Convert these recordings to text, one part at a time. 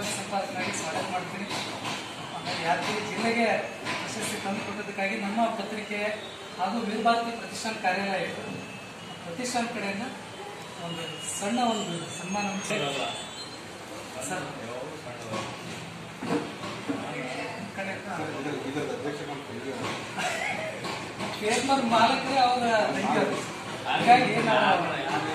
ಗೌರವಾನ್ವಿತ ಸಂಪಾದಕನಾಗಿ ಸ್ವಾಗತ ಮಾಡ್ತೀನಿ ಆಮೇಲೆ ಯಾದಗಿರಿ ಜಿಲ್ಲೆಗೆ ಪ್ರಶಸ್ತಿ ತಂದುಕೊಟ್ಟದಕ್ಕಾಗಿ ನಮ್ಮ ಪತ್ರಿಕೆ ಹಾಗೂ ವೀರಭಾರತಿ ಪ್ರತಿಷ್ಠಾನ ಕಾರ್ಯಾಲಯ ಇದೆ. ಪ್ರತಿಷ್ಠಾನ ಕಡೆಯಿಂದ ಒಂದು ಸಣ್ಣ ಒಂದು ಸನ್ಮಾನ ಸರ್ ಕಡೆಯಿಂದ ಫೇಸ್ಬುಕ್ ಮಾಲಕರೇ ಅವರ ತಂಗಿಯವರು ಹಾಗಾಗಿ ನಾವು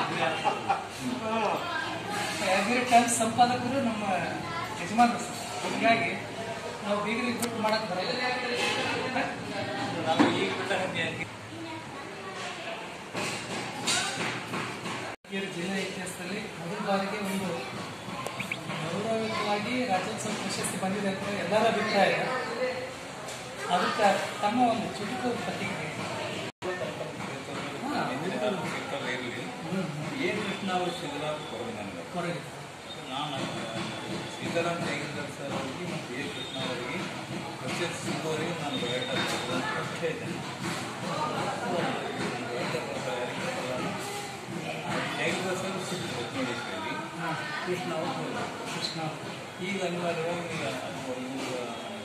ಯಾದಗಿರಿ ಟೈಮ್ಸ್ ಸಂಪಾದಕರು ನಮ್ಮ ಯಜಮಾನರು ಸರ್ ಹೀಗಾಗಿ ನಾವು ಬೀಗರಿಗೆ ಬಿಟ್ಟು ಮಾಡಕ್ ಬರಲ್ಲ ಯಾದಗಿರಿ ಜಿಲ್ಲೆ ಇತಿಹಾಸದಲ್ಲಿ ಮೊದಲ ಬಾರಿಗೆ ಒಂದು ಗೌರವಯುತವಾಗಿ ರಾಜ್ಯೋತ್ಸವ ಪ್ರಶಸ್ತಿ ಬಂದಿದೆ ಅಂತ ಎಲ್ಲರ ಅಭಿಪ್ರಾಯ ಅದಕ್ಕೆ ತಮ್ಮ ಒಂದು ಚುಟುಕು ಪ್ರತಿಕ್ರಿಯೆ ಹಾ. ಹ್ಮ್. ಏನ್ ಕೃಷ್ಣ ಅವರು ಸಿದ್ದರಾಮ್ ಕೊಡೋದು ನನಗೆ ಕೊರಗೆ ನಾನು ಸೀತಾರಾಮ್ ಜಯಗಂಧರ್ ಸರ್ ಅವರಿಗೆ ಮತ್ತು ಎ ಕೃಷ್ಣ ಅವರಿಗೆ ಪ್ರಶಸ್ತಿ ಸಿಗುವವರೆಗೆ ನಾನು ಬಯಟ ಅಷ್ಟೇ ಇದ್ದೇನೆ ಜಯಗಂಧರ್ ಸರ್ ಸಿದ್ದು ರತ್ನೋಡೇಶ್ವರಿ ಹಾಂ ಕೃಷ್ಣ ಅವರು ಹೋದರು. ಕೃಷ್ಣ ಈಗ ಅನಿವಾರ್ಯವಾಗಿ ಈಗ ಇವರು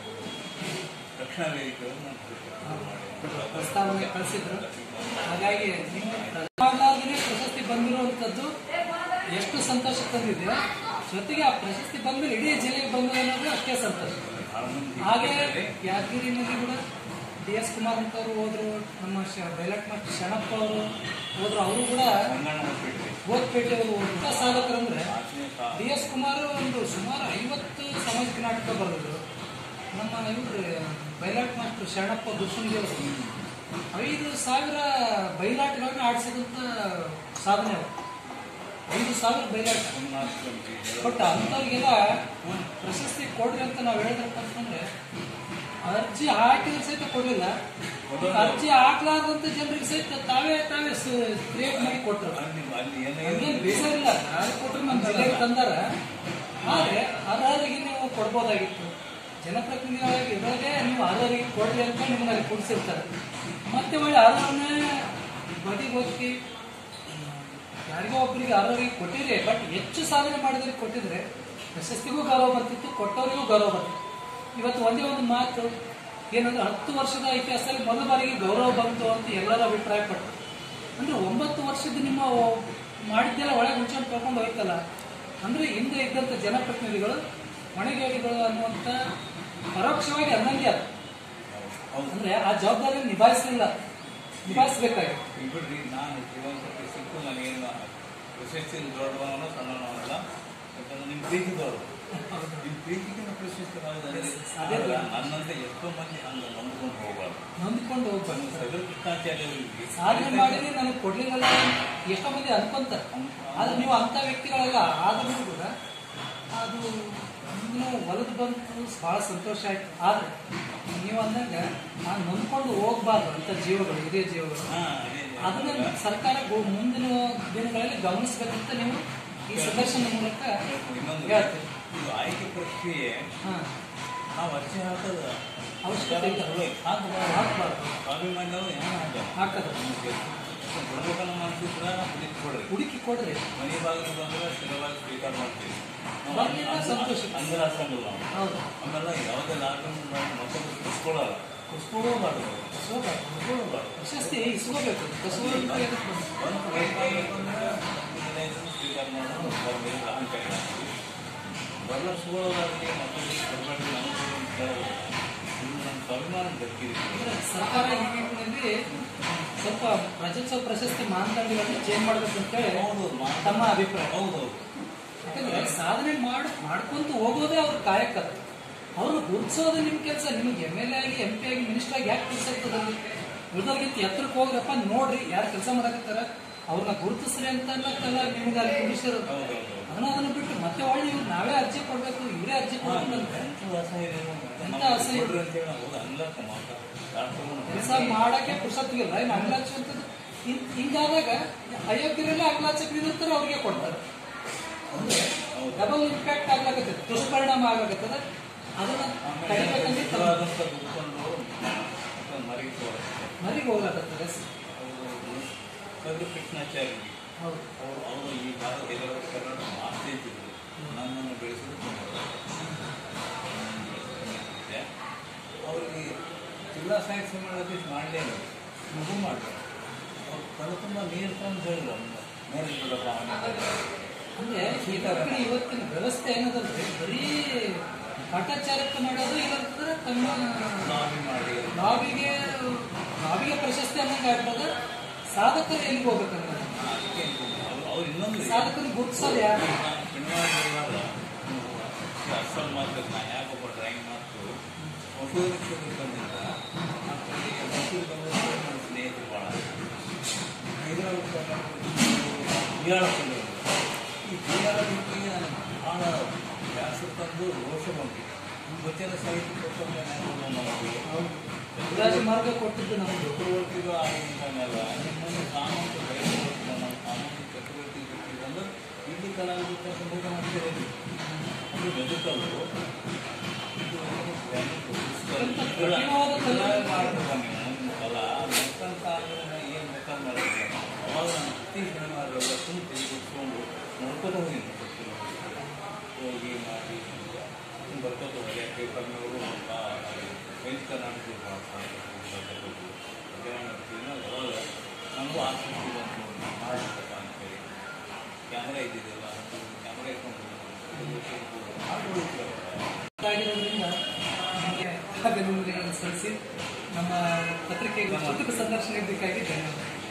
ರಕ್ಷಣಾ ವೇದಿಕೆಯನ್ನು ನಾನು ಪ್ರಸ್ತಾವನೆ ಕಳಿಸಿದ್ರು ಹಾಗಾಗಿ ನಿಮ್ಮ ಪ್ರಧಾನಮಂತ್ರಿ ಪ್ರಶಸ್ತಿ ಬಂದಿರುವಂಥದ್ದು ಎಷ್ಟು ಸಂತೋಷ ತಂದಿದೆ ಜೊತೆಗೆ ಆ ಪ್ರಶಸ್ತಿ ಬಂದ್ಮೇಲೆ ಇಡೀ ಜಿಲ್ಲೆಗೆ ಬಂದಿದೆ ಅನ್ನೋದು ಅಷ್ಟೇ ಸಂತೋಷ ಬಹಳ ಮಂದಿ ಹಾಗೆ ಯಾದಗಿರಿನಲ್ಲಿ ಕೂಡ ಡಿ ಎಸ್ ಕುಮಾರ್ ಅಂತವರು ಹೋದ್ರು ನಮ್ಮ ಶ ಬೈಲಟ್ ಮಾಸ್ಟರ್ ಶರಣಪ್ಪ ಅವರು ಹೋದ್ರು ಅವರು ಕೂಡ ಸಂಗಣ್ಣ ಹೋಗ್ಬಿಟ್ರಿ ಓದ್ಪೇಟೆ ಅವರು ಎಂಥ ಸಾಧಕರಂದ್ರೆ ಆಚರಣೆ ಸಹ ಡಿ ಎಸ್ ಕುಮಾರ್ ಒಂದು ಸುಮಾರು ಐವತ್ತು ಸಾಮಾಜಿಕ ನಾಟಕ ಬರೆದಿದ್ರು ನಮ್ಮ ಇವ್ರು ಬೈಲಾಟ್ ಮಾಸ್ಟರ್ ಶರಣಪ್ಪ ಗುರುಸುಂಗಿ ಅವರು ಐದು ಸಾವಿರ ಬೈಲಾಟ್ಗಳನ್ನ ಆಡಿಸಿದಂಥ ಸಾಧನೆ ಅವರು ಐದು ಸಾವಿರ ಬೈಲಾಟ ಸೋಮನಾಥ್ ಸ್ವಾಮಿ ಬಟ್ ಅಂಥವ್ರಿಗೆಲ್ಲ ಪ್ರಶಸ್ತಿ ಕೊಡ್ರಿ ಅಂತ ನಾವು ಹೇಳಿದ್ರಪ್ಪ ಅಂತಂದ್ರೆ ಅರ್ಜಿ ಹಾಕಿದ್ರೆ ಸಹಿತ ಕೊಡಲಿಲ್ಲ ಅರ್ಜಿ ಹಾಕ್ಲಾರ್ದಂತ ಜನರಿಗೆ ಸಹಿತ ತಾವೇ ತಾವೇ ಕ್ರಿಯೇಟ್ ಮಾಡಿ ಕೊಟ್ಟರು ಅಲ್ಲಿ ಅಲ್ಲಿ ಏನೇ ನಮ್ಗೇನ್ ಬೇಸರಿಲ್ಲ ಯಾರು ಕೊಟ್ಟರು ನಮ್ಮ ಜಿಲ್ಲೆಗೆ ತಂದಾರ ಆದ್ರೆ ಅರ್ಹರಿಗೆ ನೀವು ಕೊಡ್ಬೋದಾಗಿತ್ತು ಜನಪ್ರತಿನಿಧಿಗಳಾಗಿ ಇರೋದೇ ನೀವು ಅರ್ಹರಿಗೆ ಕೊಡ್ರಿ ಅಂತ ನಿಮ್ಮನ್ನ ಅಲ್ಲಿ ಕೊಡಿಸಿರ್ತಾರೆ ಮತ್ತೆ ಒಳ್ಳೆ ಅರ್ಹರನ್ನೇ ಬದಿಗೆ ಹೋಗಿ ಯಾರಿಗೋ ಒಬ್ಬರಿಗೆ ಅರ್ಹರಿಗೆ ಕೊಟ್ಟಿದ್ರೆ ಬಟ್ ಹೆಚ್ಚು ಸಾಧನೆ ಮಾಡಿದ್ರೆ ಕೊಟ್ಟಿದ್ರೆ ಪ್ರಶಸ್ತಿಗೂ ಗೌರವ ಬರ್ತಿತ್ತು ಕೊಟ್ಟವರಿಗೂ ಗೌರವ ಬರ್ತಿತ್ತು ಇವತ್ತು ಒಂದೇ ಒಂದು ಮಾತು ಏನಂದ್ರೆ ಹತ್ತು ವರ್ಷದ ಇತಿಹಾಸದಲ್ಲಿ ಮೊದಲ ಬಾರಿಗೆ ಗೌರವ ಬಂತು ಅಂತ ಎಲ್ಲರೂ ಅಭಿಪ್ರಾಯ ಪಟ್ಟರು ಅಂದ್ರೆ ಒಂಬತ್ತು ವರ್ಷದ ನಿಮ್ಮ ಓ- ಮಾಡಿದ್ದೆಲ್ಲ ಒಳಗೆ ಮುಚ್ಕೊಂಡು ಕರ್ಕೊಂಡು ಹೋಯ್ತಲ್ಲ ಅಂದ್ರೆ ಹಿಂದೆ ಇದ್ದಂಥ ಜನಪ್ರತಿನಿಧಿಗಳು ಹೊಣೆಗೇಡಿಗಳು ಅನ್ನುವಂಥ ಪರೋಕ್ಷವಾಗಿ ಅನ್ನಂಗೆ ಅದು ಹೌದು ಅಂದ್ರೆ ಆ ಜವಾಬ್ದಾರಿ ನಿಭಾಯಿಸಲಿಲ್ಲ ನಿಭಾಯಿಸಬೇಕಾಗಿತ್ತು ಈಗ ಬಿಡ್ರಿ ನಾನು ಜೀವನಕ್ಕೆ ಸಿಕ್ಕು ನನಗೇನು ಪ್ರಶಸ್ತಿ ದೊಡ್ಡವನೋ ಸಣ್ಣವನಲ್ಲ ಯಾಕಂದ್ರೆ ನಿಮ್ಮ ಪ್ರೀತಿ ದೊಡ್ಡ ನಿಮ್ಮ ಪ್ರೀತಿಗಿಂತ ಪ್ರಶಸ್ತಿ ಅದೇ ದೊಡ್ಡ. ನನ್ನಂತೆ ಎಷ್ಟೋ ಮಂದಿ ಹಂಗೆ ನಂಬ್ಕೊಂಡು ಹೋಗಬಾರ್ದು ನೊಂದ್ಕೊಂಡು ಹೋಗ್ಬಾರ್ದು ನಮ್ಮ ಸಗರ ಕೃಷ್ಣಾಚಾರ್ಯ ಅವರಿಗೆ ಸಾಧನೆ ಮಾಡಿದ್ರೆ ನನಗೆ ಕೊಡ್ಲಿಲ್ಲ ಎಷ್ಟೋ ಮಂದಿ ಅನ್ಕೊಂತಾರೆ ಆದ್ರೆ ನೀವು ಅಂತ ವ್ಯಕ್ತಿಗಳೆಲ್ಲ ಆದ್ರೂ ಕೂಡ ಅದು ಇನ್ನೂ ಹೊಲದು ಬಂತು ಬಹಳ ಸಂತೋಷ ಆಯ್ತು ಆದ್ರೆ ನೀವು ಅಂದಾಗ ಆ ನೊಂದ್ಕೊಂಡು ಹೋಗ್ಬಾರ್ದು ಅಂತ ಜೀವಗಳು ಹಿರಿಯ ಜೀವಗಳು ಹಾ, ಅದೇ ಅದನ್ನ ಸರ್ಕಾರ ಗೊ- ಮುಂದಿನ ದಿನಗಳಲ್ಲಿ ಗಮನಿಸಬೇಕಂತ ನೀವು ಈ ಸಂದರ್ಶನ ಮೂಲಕ ಇನ್ನೊಂದು ಹೇಳ್ತೀವಿ ಇದು ಆಯ್ಕೆ ಪ್ರಕ್ರಿಯೆ ಹಾ ನಾವು ಅರ್ಜಿ ಹಾಕೋದು ಅವಶ್ಯಕತೆ ಇಲ್ಲ. ಹಾಕಬಾರ್ದು ಹಾಕ್ಬಾರ್ದು ಸ್ವಾಭಿಮಾನ್ಯವರು ಏನು ಹಾಕಲ್ಲ ಹಾಕದ ಕೊಡ್ಬೇಕನ್ನೋ ಮನಸ್ಸಿದ್ರೆ ನಾವು ಹುಡುಕಿ ಕೊಡ್ರಿ ಹುಡುಕಿ ಕೊಡ್ರಿ ಮನೆ ಬಾಗಿಲು ಬಂದ್ರೆ ಸ್ಥಿರವಾಗಿ ಸ್ವೀಕಾರ ಮಾಡ್ತೀವಿ ನಾವು ಬರ್ಲಿಲ್ಲ ಅಂದ್ರ- ಸಂತೋಷ. ಅಂದ್ರ ಹಾಸಂಗಿಲ್ಲ ನಾವು ಹೌದು ಆಮೇಲೆ ಯಾವುದೇ ಲಾಕ್ಡೌನ್ ಮತ್ತೊಬ್ಬರು ಕುಸ್ಕೊಳ್ಳಲ್ಲ ಕುಸ್ಕೊಳ್ಳೋಬಾರ್ದು ಇಸ್ಕೋಬಾರ್ದು. ಕುಸ್ಕೊಳ್ಳೋಬಾರ್ದು ಪ್ರಶಸ್ತಿ ಇಸ್ಕೋಬೇಕು ಕಸುವಂತ ಎದಕ್ಕೆ ಬಂತು? ಒಂದು ವಯಸ್ಸಾಗಿತ್ತು ಅಂದ್ರೆ ಇದನ್ನ ಸ್ವೀಕಾರ ಮಾಡೋದು ಅವ್ರ ಮೇಲೆ ಅಹಂಕಾರ ಜಾಸ್ತಿ. ಬರಲ್ಲ ಸುಳ್ಳೋದಾಗಲಿ ಮತ್ತೊಬ್ಬರು ಕೊಡಬೇಡಿ ನಮಗೆ ಅಂತ ಹೇಳೋದು. ಇದು ನಮ್ಮ ಸ್ವಾಭಿಮಾನ ದಕ್ಕಿದೆ ಅಂದ್ರೆ ಸರ್ಕಾರ ಈ ನಿಟ್ಟಿನಲ್ಲಿ ಸ್ವಲ್ಪ ರಾಜ್ಯೋತ್ಸವ ಪ್ರಶಸ್ತಿ ಮಾನದಂಡಗಳನ್ನು ಚೇಂಜ್ ಮಾಡಬೇಕು ಅಂತೇಳಿ ಹೌದು ಮಾ- ತಮ್ಮ ಅಭಿಪ್ರಾಯ ಹೌದು ಯಾಕಂದ್ರೆ ಸಾಧನೆ ಮಾಡ್ ಮಾಡ್ಕೊಂತ ಹೋಗೋದೇ ಅವ್ರ ಕಾಯಕ ಅವ್ರನ್ನ ಗುರುತಿಸೋದು ನಿಮ್ ಕೆಲಸ ನಿಮ್ಗೆ ಎಮ್ ಎಲ್ ಎ ಆಗಿ ಎಂ ಪಿ ಆಗಿ ಮಿನಿಸ್ಟರ್ ಆಗಿ ಯಾಕೆ ಗುರುತಿಸ್ತದಲ್ಲಿ ಉಳಿದವ್ರಿಗಿಂತ ಎತ್ತರಕ್ಕೆ ಹೋಗ್ರಪ್ಪ ನೋಡ್ರಿ ಯಾರು ಕೆಲಸ ಮಾಡಕತ್ತಾರ ಅವ್ರನ್ನ ಗುರುತಿಸ್ರಿ ಅಂತ ಅನ್ನಕ್ಕಲ್ಲ ನಿಮ್ಗೆ ಅಲ್ಲಿ ಕುಡಿಸಿರೋದು ಹೌದು ಹೌದು ಅದನ್ನ ಅದನ್ನ ಬಿಟ್ಟು ಮತ್ತೆ ಒಳ್ಳೆ ಇವ್ರು ನಾವೇ ಅರ್ಜಿ ಕೊಡ್ಬೇಕು ಇವರೇ ಅರ್ಜಿ ಕೊಡ್ಬೇಕಂದ್ರೆ ಎಂತ ಅಸಹ್ಯ? ಕೊಡ್ರಿ ಅಂತ ಹೇಳಿ ಹೌದು ಅನ್ಲಕ್ಕ ಮಾತ ಕೆಲಸ ಮಾಡಕ್ಕೆ ಪುರುಷತ್ತಿಗಿಲ್ಲ ಇನ್ನು ಅಂಗ್ಲಾಚು ಅಂತದ್ದು ಹಿಂ- ಹಿಂಗಾದಾಗ ಅಯೋಗ್ಯರೆಲ್ಲ ಅಂಗ್ಲಾಚಕ್ಕೆ ನಿಂತಿರ್ತಾರೆ ಅವ್ರಿಗೆ ಕೊಡ್ತಾರೆ ಅಂದ್ರೆ ಡಬಲ್ ಇಂಪ್ಯಾಕ್ಟ್ ಆಗ್ಲಾಕತ್ತದ ದುಷ್ಪರಿಣಾಮ ಆಗ್ಲಾಕತ್ತದ ಅದನ್ನ ತಡಿಬೇಕಂದ್ರೆ ತಮ್ಮ ದುಡ್ಕೊಂಡು ಮರಿತು ಮರಿಗೆ ಹೋಗ್ಲಾಕತ್ತದ ಕದ್ದು ಕೃಷ್ಣಾಚಾರ್ಯ ಹೌದು ಅವರು ಅವರು ಈ ಭಾರತ ಎಲ್ಲರೂ ಕರ್ನಾಟಕ ಮಾಸ್ತಿ ಇದ್ದಿದ್ರು ನನ್ನನ್ನು ಬೆಳೆಸಿದ್ರು ಎಲ್ಲ ಸಾಹಿತ್ಯ ಸಮ್ಮೇಳನಕ್ಕೆ ಮಾಡಲೇ ಇಲ್ಲ ಮಗು ಮಾಡ್ತಾರೆ ಅವ್ರು ಕಡೆ ತುಂಬ ನೀರು ತಂದು ಹೇಳಿದ್ರು ಮೇಲೆ ಬಿಡಪ್ಪ ಅವನಿಗೆ. ಅಂದ್ರೆ ಇವತ್ತಿನ ಇವತ್ತಿನ ವ್ಯವಸ್ಥೆ ಏನದಂದ್ರೆ ಬರೀ ಕಾಟಾಚಾರಕ್ಕೆ ಮಾಡೋದು ಇಲ್ಲಂತಂದ್ರೆ ತಮ್ಮ ಲಾಬಿ ಮಾಡಿ ನಾವಿಗೆ ನಾವಿಗೆ ಪ್ರಶಸ್ತಿ ಅನ್ನಂಗೆ ಆಗ್ತದ ಸಾಧಕರು ಎಲ್ಲಿಗೆ ಹೋಗ್ಬೇಕಂದ್ರೆ ಅದಕ್ಕೆ ಅವ್ರು ಅವ್ರು ಇನ್ನೊಂದು ಸಾಧಕರಿಗೆ ಗುರುತಿಸೋದು ಯಾರು ಶನಿವಾರ ಅಸ್ಸಾಂ ಮಾತ್ರ ನಾ ಯಾಕಪ್ಪ ಡ್ರಾಯಿಂಗ್ ಮಾತು ಹೊಸೂರು ಬಂದಿದ್ದ ಮಕ್ಕಳಿಗೆ ಹೊಸೂರು ಬಂದ ನನ್ನ ಸ್ನೇಹಿತರು ಭಾಳ ಹೈದರಾಬಾದ್ ಬಿಹಾರ ಈ ಬಿಹಾರಕ್ಕೆ ನನಗೆ ಭಾಳ ವ್ಯಾಸ ತಂದು ರೋಷ ಬಂದಿದೆ ವಚನ ಸಾಹಿತ್ಯ ಕೊಟ್ಟಂಗೆ ನಾವು ವಿರಾಜ ಮಾರ್ಗ ಕೊಟ್ಟಿದ್ದು ನಮಗೆ ಚಕ್ರವರ್ತಿಗಳು ಆಗಿದ್ದಾನೆಲ್ಲ ನಿಮ್ಮನ್ನು ಸಾಮಂತ ಬಯಸಬೇಕು ನಮ್ಮ ಸಾಮಂತ ಚಕ್ರವರ್ತಿ ಅಂದ್ರೆ ಇಲ್ಲಿ ಕಲಾವಿದ ಸಂಬೋಧ ಮಾಡ್ತಾರೆ ಅದು ಬದುಕಲು ಇದು ಎಂತ ಕಠಿಣವಾದ ಕಲೆ. ಮಾಡ್ಬೇಕು ನೀವು ಕಲಾ ಮಕ್ಕಂತ ಅಂದ್ರೆ ಏನು ಬೇಕಾದ್ರೆ ಮಾಡಿದ್ರೆ ಅವಾಗ ನಾನು ಪ್ರತಿ ಶನಿವಾರ ಸುಮ್ಮನೆ ತೆಗೆದುಕೊಂಡು ನೋಡ್ಕೊಂಡು ಹೋಗಿದ್ದೆ ಹೋಗಿ ಮಾಡಿ ಬರ್ಕೋತ ಹೋಗಿ ಪೇಪರ್ನವರು ವೆಂಚ್ ಕರ್ನಾಟಕ ಅವಾಗ ನಮಗೂ ಆಸಕ್ತಿ ಬಂತು ಮಾಡಬೇಕಪ್ಪ ಅಂತೇಳಿ ಕ್ಯಾಮ್ರಾ ಇದ್ದಿದ್ದಿಲ್ಲ ಕ್ಯಾಮ್ರಾ ಇಟ್ಕೊಂಡು ಮಾಡ್ಬೋದು ಆಗಿರೋದ್ರಿಂದ ನಮಗೆ ಅಭಿನಂದನೆಗಳನ್ನು ಸಲ್ಲಿಸಿ ನಮ್ಮ ಪತ್ರಿಕೆಗೆ ಪುಸ್ತಕ ಸಂದರ್ಶನ ಬೇಕಾಗಿ ಧನ್ಯವಾದ